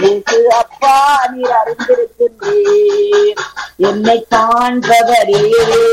இயேசு அப்பா நீர் அறிந்திருக்கின்றீர் என்னை காண்பவரே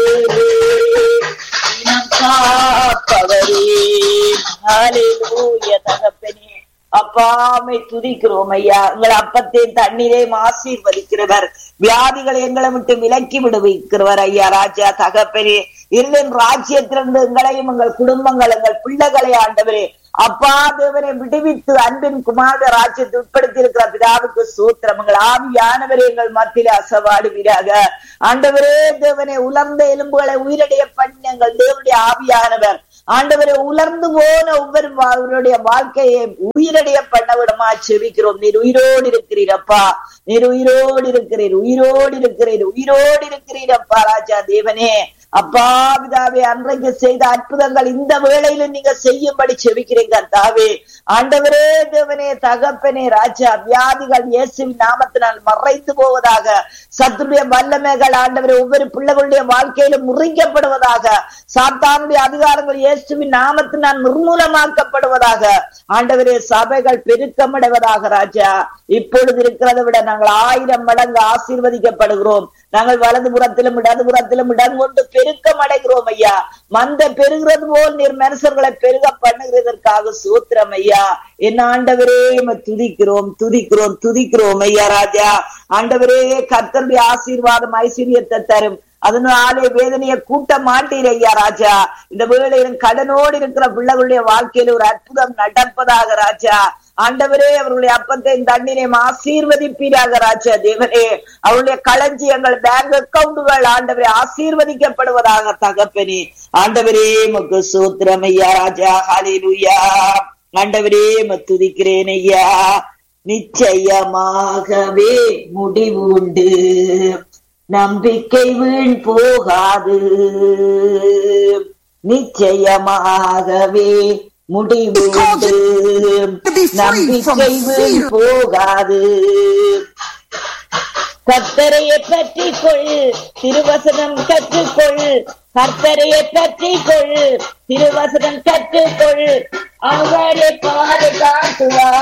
இனம் காப்பவரே ஹalleluya தகப்பனே அப்பாமை துதிக்கிறோம் ஐயா எங்கள் அப்பத்தையும் தண்ணீரையும் ஆசீர்வதிக்கிறவர் வியாதிகளை எங்களை விட்டு விலக்கி விடுவிக்கிறவர் ஐயா ராஜா தகப்பனே இருளின் ராஜ்யத்திலிருந்து எங்களையும் எங்கள் குடும்பங்கள் எங்கள் பிள்ளைகளை ஆண்டவரே அப்பா தேவனை விடுவித்து அன்பின் குமார ராஜ்யத்தை உட்படுத்தி இருக்கிற பிதாவுக்கு சூத்திரம் எங்கள் ஆவியானவரே எங்கள் மத்தியில அசவாடுவீராக ஆண்டவரே தேவனை உலர்ந்த எலும்புகளை உயிரடைய பண்ண எங்கள் தேவனுடைய ஆவியானவர் ஆண்டவரை உலர்ந்து போன ஒவ்வொரு அவருடைய வாழ்க்கையை உயிரடைய பண்ண விடமா செவிக்கிறோம் நீர் உயிரோடு இருக்கிறீர் அப்பா நீர் உயிரோடு இருக்கிறீர் உயிரோடு இருக்கிறீர் உயிரோடு இருக்கிறீர் அப்பா ராஜா தேவனே அப்பா பிதாவே அன்றைக்கு செய்த அற்புதங்கள் இந்த வேளையில நீங்க செய்யும்படி செவிக்கிறீங்க கர்த்தாவே ஆண்டவரே தேவனே தகப்பனே ராஜா வியாதிகள் இயேசுவின் நாமத்தினால் மறைத்து போவதாக சத்துடைய வல்லமைகள் ஆண்டவரே ஒவ்வொரு பிள்ளைகளுடைய வாழ்க்கையிலும் முறிக்கப்படுவதாக சாத்தானுடைய அதிகாரங்கள் இயேசுவின் நாமத்தினால் நிர்மூலமாக்கப்படுவதாக ஆண்டவரே சபைகள் பெருக்கமடைவதாக ராஜா இப்பொழுது இருக்கிறதை விட நாங்கள் ஆயிரம் மடங்கு ஆசீர்வதிக்கப்படுகிறோம் நாங்கள் வலது புறத்திலும் இடது புறத்திலும் இடம் கொண்டு பெருக்கம் அடைகிறோம் ஐயா மந்த பெருகிறது போல் நீர் மனுஷர்களை பெருக பண்ணுகிறதற்காக சூத்திரம் ஐயா என்ன ஆண்டவரே துதிக்கிறோம் துதிக்கிறோம் துதிக்கிறோம் ஐயா ராஜா ஆண்டவரே கர்த்தருடைய ஆசீர்வாதம் ஐஸ்வர்யத்தை தரும் அதனாலே வேதனையை கூட்ட மாட்டீர் ஐயா ராஜா இந்த வேளையிலும் கடனோடு இருக்கிற பிள்ளைகளுடைய வாழ்க்கையில ஒரு அற்புதம் நடப்பதாக ராஜா ஆண்டவரே அவர்களுடைய அப்பத்தையும் தண்ணீரையும் ஆசீர்வதிப்பீராக ராஜா தேவனே அவருடைய களஞ்சியங்கள் பேங்க் அக்கவுண்டுகள் ஆண்டவரே ஆசீர்வதிக்கப்படுவதாக தகப்பனே ஆண்டவரே முக்கு சூத்திரம் ஐயா ராஜா ஹாலிலுயா ஆண்டவரே மத்துதிக்கிறேன் ஐயா நிச்சயமாகவே முடிவு உண்டு நம்பிக்கை வீண் போகாது நிச்சயமாகவே முடிவு உண்டு நம்பிக்கை வீண் போகாது கர்த்தரையை பற்றி கொள் திருவசனம் கற்றுக்கொள் கர்த்தரையை பற்றி கொள் திருவசனம் கற்றுக்கொள் அவரை பாதுகாத்துவார்